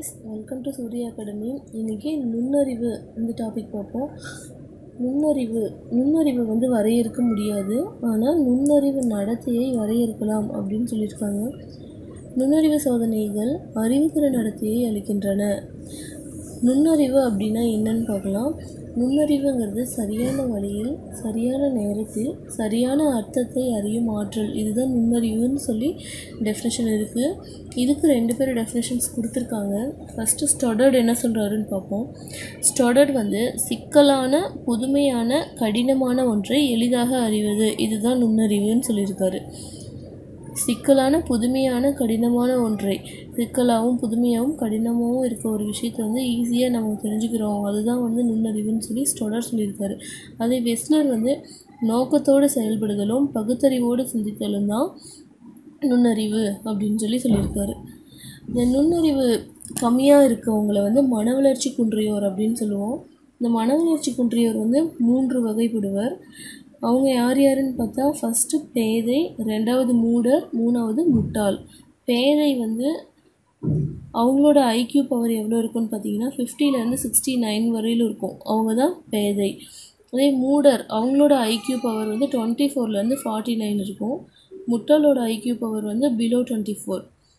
guys welcome to Surya academy இன்றைக்கி நுண்ணறிவு இந்த டாபிக் பார்ப்போம் நுண்ணறிவு நுண்ணறிவை வந்து வரையறுக்க முடியாது ஆனால் நுண்ணறிவு நடத்தையை வரையறுக்கலாம் அப்படின்னு சொல்லியிருக்காங்க நுண்ணறிவு சோதனைகள் அறிவுத்திறன் நடத்தையை அளிக்கின்றன நுண்ணறிவு அப்படின்னா என்னன்னு பார்க்கலாம் நுண்ணறிவுங்கிறது சரியான வழியில் சரியான நேரத்தில் சரியான அர்த்தத்தை அறியும் ஆற்றல் இதுதான் நுண்ணறிவுன்னு சொல்லி டெஃபினேஷன் இருக்குது இதுக்கு ரெண்டு பேர் டெஃபினேஷன்ஸ் கொடுத்துருக்காங்க ஃபஸ்ட்டு ஸ்டொடர்ட் என்ன சொல்கிறாருன்னு பார்ப்போம் ஸ்டொடர்ட் வந்து சிக்கலான புதுமையான கடினமான ஒன்றை எளிதாக அறிவது இதுதான் நுண்ணறிவுன்னு சொல்லியிருக்காரு சிக்கலான புதுமையான கடினமான ஒன்றை சிக்கலாகவும் புதுமையாகவும் கடினமாகவும் இருக்க ஒரு விஷயத்தை வந்து ஈஸியாக நம்ம தெரிஞ்சுக்கிறோம் அதுதான் வந்து நுண்ணறிவுன்னு சொல்லி ஸ்டொடர் சொல்லியிருக்காரு அதே வெஸ்லர் வந்து நோக்கத்தோடு செயல்படுதலும் பகுத்தறிவோடு சிந்தித்தலும் தான் நுண்ணறிவு அப்படின்னு சொல்லி சொல்லியிருக்காரு இந்த நுண்ணறிவு கம்மியாக இருக்கவங்கள வந்து மன வளர்ச்சி குன்றியோர் அப்படின்னு சொல்லுவோம் இந்த மன வளர்ச்சி குன்றியோர் வந்து மூன்று வகைப்படுவர் அவங்க யார் யாருன்னு பார்த்தா ஃபஸ்ட்டு பேதை ரெண்டாவது மூடர் மூணாவது முட்டாள் பேதை வந்து அவங்களோட ஐக்யூ பவர் எவ்வளோ இருக்குன்னு பார்த்தீங்கன்னா ஃபிஃப்டிலேருந்து சிக்ஸ்டி நைன் வரையிலும் இருக்கும் அவங்க தான் பேதை அதே மூடர் அவங்களோட ஐக்யூ பவர் வந்து டுவெண்ட்டி ஃபோர்லேருந்து ஃபார்ட்டி நைன் இருக்கும் முட்டாளோட ஐக்யூ பவர் வந்து பிலோ டுவெண்ட்டி ஃபோர்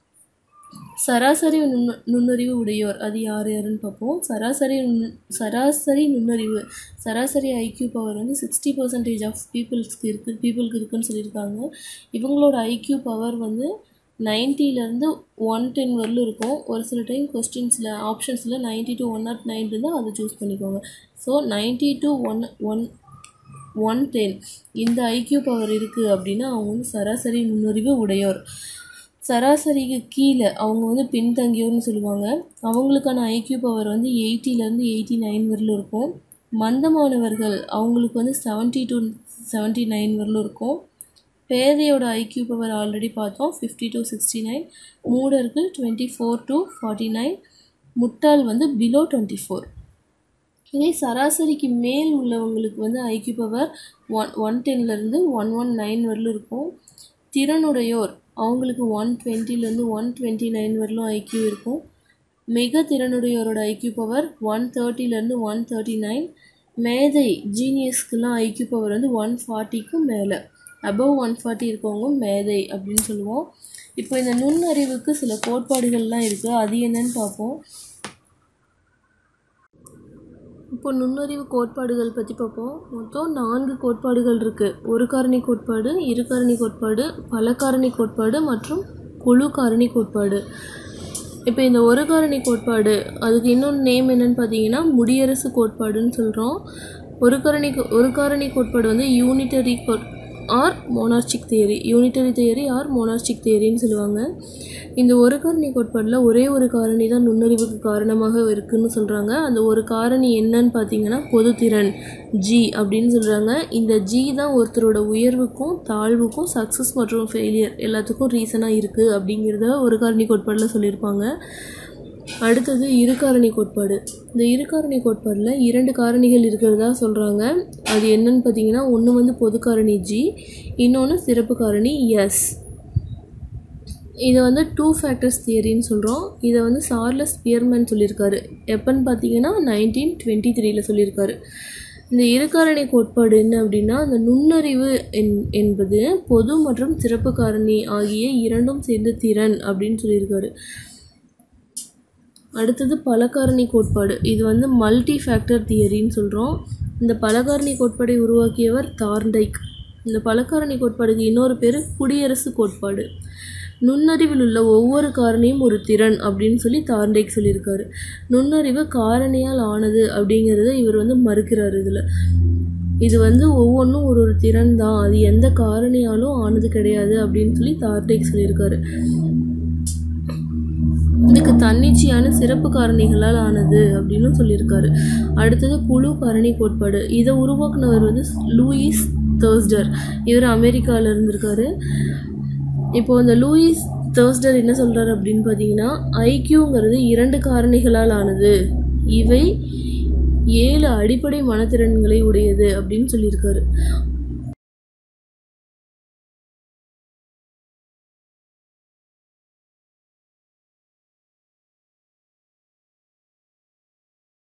சராசரி நுண்ண நுண்ணறிவு உடையோர் அது யார் யாருன்னு பார்ப்போம் சராசரி நுண் சராசரி நுண்ணறிவு சராசரி ஐக்யூ பவர் வந்து சிக்ஸ்டி பர்சன்டேஜ் ஆஃப் பீப்புள்ஸ்க்கு இருக்குது பீப்புளுக்கு இருக்குன்னு சொல்லியிருக்காங்க இவங்களோட ஐக்யூ பவர் வந்து நைன்ட்டிலேருந்து ஒன் டென் வரலும் இருக்கும் ஒரு சில டைம் கொஸ்டின்ஸில் ஆப்ஷன்ஸில் ninety to one naught nine இருந்தால் அதை சூஸ் பண்ணிக்கோங்க so ninety to one one one ten இந்த ஐக்யூ பவர் இருக்குது அப்படின்னா அவங்க வந்து சராசரி நுண்ணறிவு உடையோர் சராசரிக்கு கீழே அவங்க வந்து பின்தங்கியோர்னு சொல்லுவாங்க அவங்களுக்கான ஐக்யூ பவர் வந்து எயிட்டிலேருந்து எயிட்டி நைன் வரலும் இருக்கும் மந்தமானவர்கள் அவங்களுக்கு வந்து செவன்ட்டி டு செவன்ட்டி நைன் வரலும் இருக்கும் பேதையோட ஐக்யூ பவர் ஆல்ரெடி பார்த்தோம் ஃபிஃப்டி டு சிக்ஸ்டி நைன் மூடருக்கு twenty four to forty nine முட்டாள் வந்து பிலோ டுவெண்ட்டி ஃபோர் இதே சராசரிக்கு மேல் உள்ளவங்களுக்கு வந்து ஐக்யூ பவர் ஒன் ஒன் டென்லேருந்து ஒன் ஒன் நைன் வரலும் இருக்கும் திறனுடையோர் அவங்களுக்கு ஒன் டுவெண்ட்டிலேருந்து ஒன் டுவெண்ட்டி நைன் வரலும் ஐக்யூ இருக்கும் மிக திறனுடையோரோட ஐக்யூ பவர் ஒன் தேர்ட்டிலேருந்து ஒன் தேர்ட்டி நைன் மேதை ஜீனியஸ்க்குலாம் ஐக்யூ பவர் வந்து ஒன் ஃபார்ட்டிக்கும் மேலே அபவ் ஒன் ஃபார்ட்டி இருக்கவங்க மேதை அப்படின்னு சொல்லுவோம் இப்போ இந்த நுண்ணறிவுக்கு சில கோட்பாடுகள்லாம் இருக்குது அது என்னன்னு பார்ப்போம் இப்போ நுண்ணறிவு கோட்பாடுகள் பற்றி பார்ப்போம் மொத்தம் நான்கு கோட்பாடுகள் இருக்குது ஒரு காரணி கோட்பாடு இரு காரணி கோட்பாடு பல காரணி கோட்பாடு மற்றும் குழு காரணி கோட்பாடு இப்போ இந்த ஒரு காரணி கோட்பாடு அதுக்கு இன்னொன்று நேம் என்னன்னு பார்த்தீங்கன்னா முடியரசு கோட்பாடுன்னு சொல்கிறோம் ஒரு காரணி ஒரு காரணி கோட்பாடு வந்து யூனிட்டரி கோட் or monarchic theory unitary theory or monarchic தியரின்னு சொல்லுவாங்க இந்த ஒரு காரணி கோட்பாடில் ஒரே ஒரு காரணி தான் நுண்ணறிவுக்கு காரணமாக இருக்குதுன்னு சொல்கிறாங்க அந்த ஒரு காரணி என்னன்னு பார்த்தீங்கன்னா பொதுத்திறன் ஜி அப்படின்னு சொல்கிறாங்க இந்த ஜி தான் ஒருத்தரோட உயர்வுக்கும் தாழ்வுக்கும் சக்ஸஸ் மற்றும் ஃபெயிலியர் எல்லாத்துக்கும் ரீசனாக இருக்குது அப்படிங்கிறத ஒரு காரணி கோட்பாடில் சொல்லியிருப்பாங்க அடுத்தது இருகாரணி கோட்பாடு இந்த இருகாரணி கோட்பாடில் இரண்டு காரணிகள் இருக்கிறதா சொல்கிறாங்க அது என்னன்னு பார்த்தீங்கன்னா ஒன்று வந்து பொது காரணி ஜி இன்னொன்று சிறப்பு காரணி எஸ் இதை வந்து டூ ஃபேக்டர்ஸ் தியரின்னு சொல்கிறோம் இதை வந்து சார்லஸ் பியர்மேன் சொல்லியிருக்காரு எப்போன்னு பார்த்தீங்கன்னா நைன்டீன் டுவெண்ட்டி த்ரீல சொல்லியிருக்காரு இந்த இருகாரணி கோட்பாடு என்ன அப்படின்னா அந்த நுண்ணறிவு என் என்பது பொது மற்றும் சிறப்பு காரணி ஆகிய இரண்டும் சேர்ந்த திறன் அப்படின்னு சொல்லியிருக்காரு அடுத்தது பலகாரணி கோட்பாடு இது வந்து மல்டி ஃபேக்டர் தியரின்னு சொல்கிறோம் இந்த பலகாரணி கோட்பாடை உருவாக்கியவர் தார்ண்டைக் இந்த பலகாரணி கோட்பாடுக்கு இன்னொரு பேர் குடியரசு கோட்பாடு நுண்ணறிவில் உள்ள ஒவ்வொரு காரணியும் ஒரு திறன் அப்படின்னு சொல்லி தார்ண்டைக் சொல்லியிருக்காரு நுண்ணறிவு காரணியால் ஆனது அப்படிங்கிறத இவர் வந்து மறுக்கிறார் இதில் இது வந்து ஒவ்வொன்றும் ஒரு ஒரு திறன் தான் அது எந்த காரணியாலும் ஆனது கிடையாது அப்படின்னு சொல்லி தார்ண்டைக் சொல்லியிருக்காரு இதுக்கு தன்னிச்சையான சிறப்பு காரணிகளால் ஆனது அப்படின்னு சொல்லியிருக்காரு அடுத்தது குழு காரணி கோட்பாடு இதை உருவாக்குனவர் வந்து லூயிஸ் தேர்ஸ்டர் இவர் அமெரிக்காவில் இருந்திருக்காரு இப்போது இந்த லூயிஸ் தேர்ஸ்டர் என்ன சொல்கிறார் அப்படின்னு பார்த்தீங்கன்னா ஐக்யூங்கிறது இரண்டு காரணிகளால் ஆனது இவை ஏழு அடிப்படை மனத்திறன்களை உடையது அப்படின்னு சொல்லியிருக்காரு